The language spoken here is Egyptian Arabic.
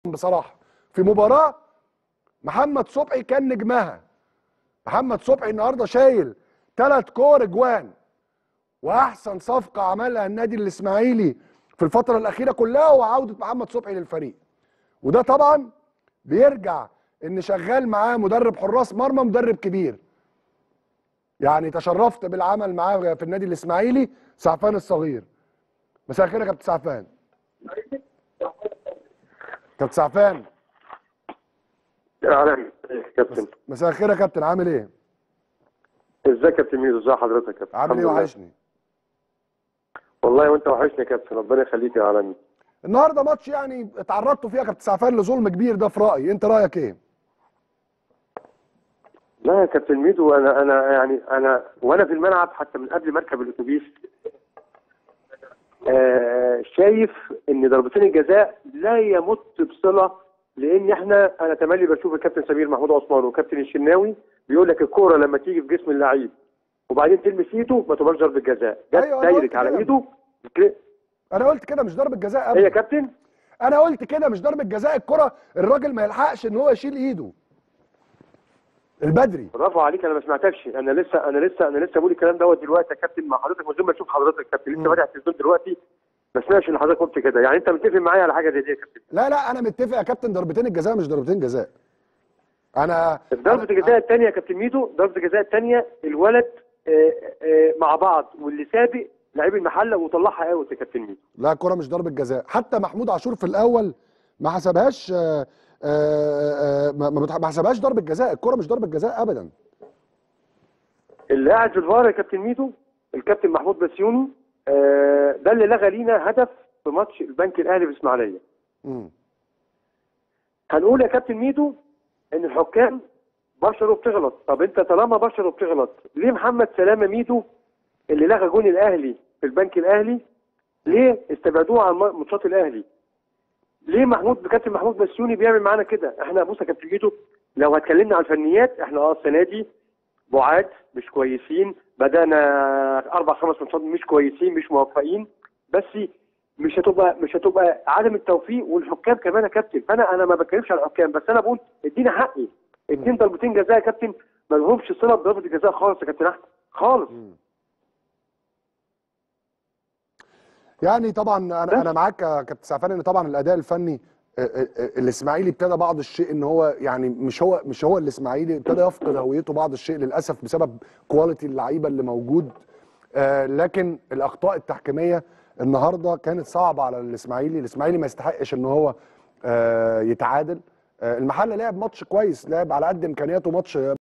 بصراحه في مباراه محمد صبحي كان نجمها محمد صبحي النهارده شايل ثلاث كور اجوان واحسن صفقه عملها النادي الاسماعيلي في الفتره الاخيره كلها هو عوده محمد صبحي للفريق وده طبعا بيرجع ان شغال معاه مدرب حراس مرمى مدرب كبير يعني تشرفت بالعمل معاه في النادي الاسماعيلي سعفان الصغير مساء الخير يا كابتن سعفان كابتن سعفان اهلا كابتن مساء الخير يا كابتن عامل ايه؟ ازيك يا كابتن ميدو ازي حضرتك يا كابتن عامل ايه الحمد لله. وحشني والله وانت وحشني يا كابتن ربنا يخليك يا عالمي النهارده ماتش يعني اتعرضتوا فيه يا كابتن سعفان لظلم كبير ده في رايي انت رايك ايه؟ لا يا كابتن ميدو انا انا يعني انا وانا في الملعب حتى من قبل ما اركب الاتوبيس آه شايف ان ضربتين الجزاء لا يمت بصله لان احنا انا تملي بشوف الكابتن سمير محمود عثمان وكابتن الشناوي بيقول لك الكوره لما تيجي في جسم اللعيب وبعدين تلمس ايده ما تبقاش ضربه جزاء جت أيوة، أنا قلت دايركت على كده. ايده انا قلت كده مش ضربه جزاء هي يا ابدا كابتن انا قلت كده مش ضربه جزاء الكره الراجل ما يلحقش ان هو يشيل ايده البدري برافو عليك انا ما سمعتكش انا لسه انا لسه انا لسه بقول الكلام دوت دلوقتي يا كابتن مع حضرتك من غير ما اشوف حضرتك يا كابتن مم. لسه فاتح التلفزيون دلوقتي ما سمعش ان حضرتك قلت كده يعني انت متفق معايا على حاجه زي دي يا كابتن لا لا انا متفق يا كابتن ضربتين الجزاء مش ضربتين جزاء انا ضربه الجزاء الثانيه يا كابتن ميدو ضربه الجزاء الثانيه الولد آه، آه، مع بعض واللي سابق لعيب المحله وطلعها اوت يا كابتن ميدو لا الكره مش ضربه جزاء حتى محمود عاشور في الاول ما حسبهاش آه، آه، آه، ما ما بتح- ما حسبهاش ضربه جزاء الكره مش ضربه جزاء ابدا اللي قاعد في الفار يا كابتن ميدو الكابتن محمود بسيوني آه، ده اللي لغى لينا هدف في ماتش البنك الاهلي في اسماعيليه مم. هنقول يا كابتن ميدو ان الحكام بشر وبتغلط طب انت طالما بشر وبتغلط ليه محمد سلامه ميدو اللي لغى جون الاهلي في البنك الاهلي ليه استبعدوه عن ماتشات الاهلي ليه محمود كابتن محمود بسيوني بيعمل معانا كده احنا بص يا كابتن ميدو لو هتكلمنا عن الفنيات احنا اه السنه دي بعاد مش كويسين بدانا اربع خمس ماتشات مش كويسين مش موفقين بس مش هتبقى مش هتبقى عدم التوفيق والحكام كمان يا كابتن فانا انا ما بتكلمش على الحكام بس انا بقول ادينا حقي اتنين ضربتين جزاء يا كابتن ما لهمش صله بضربه الجزاء خالص يا كابتن احمد خالص يعني طبعا انا بس. انا معاك يا كابتن سعفان ان طبعا الاداء الفني آه، آه، آه، الاسماعيلي ابتدى بعض الشيء ان هو يعني مش هو مش هو الاسماعيلي ابتدى يفقد هويته بعض الشيء للاسف بسبب كواليتي اللعيبه اللي موجود آه، لكن الاخطاء التحكيميه النهارده كانت صعبه على الاسماعيلي الاسماعيلي ما يستحقش ان هو آه، يتعادل آه، المحله لعب ماتش كويس لعب على قد امكانياته ماتش